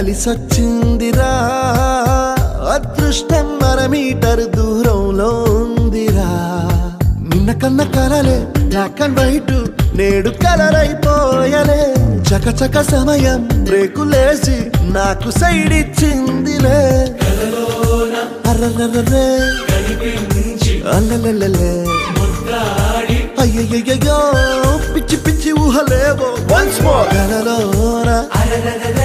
కలిసొచ్చిందిరా అదృష్టం మన మీటర్ దూరంలో ఉందిరా నిన్న కన్న కలలే బ్లాక్ అండ్ వైట్ నేడు కలర్ అయిపోయలే చకచక సమయం బ్రేకులేసి నాకు సైడ్ ఇచ్చిందిలే అర్రర్రర్రే అల్లలల్లలే అయ్యయ్యో పిచ్చి పిచ్చి ఊహలేవో వన్స్ మోర్ కలలోన